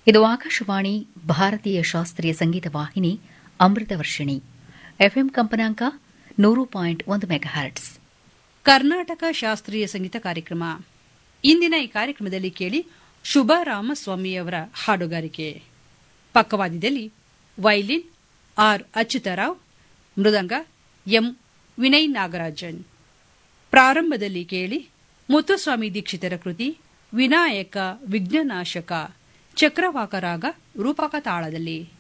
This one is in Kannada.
ಇದು ಆಕಾಶವಾಣಿ ಭಾರತೀಯ ಶಾಸ್ತ್ರೀಯ ಸಂಗೀತ ವಾಹಿನಿ ಅಮೃತ ವರ್ಷಿಣಿ ಎಫ್ಎಂ ಕಂಪನಾಂಕ ನೂರು ಪಾಯಿಂಟ್ ಒಂದು ಮೆಗಾಹರ್ಟ್ಸ್ ಕರ್ನಾಟಕ ಶಾಸ್ತ್ರೀಯ ಸಂಗೀತ ಕಾರ್ಯಕ್ರಮ ಇಂದಿನ ಈ ಕಾರ್ಯಕ್ರಮದಲ್ಲಿ ಕೇಳಿ ಶುಭ ರಾಮಸ್ವಾಮಿಯವರ ಹಾಡುಗಾರಿಕೆ ಪಕ್ಕವಾದ್ಯದಲ್ಲಿ violin R Achyutharao mridanga M Vinay Nagarajan ಪ್ರಾರಂಭದಲ್ಲಿ ಕೇಳಿ ಮುತ್ತುಸ್ವಾಮಿ ದೀಕ್ಷಿತರ ಕೃತಿ ವಿನಾಯಕ ವಿಘ್ನನಾಶಕ ಚಕ್ರವಾಕ ರಾಗ ರೂಪಕ ತಾಳದಲ್ಲಿ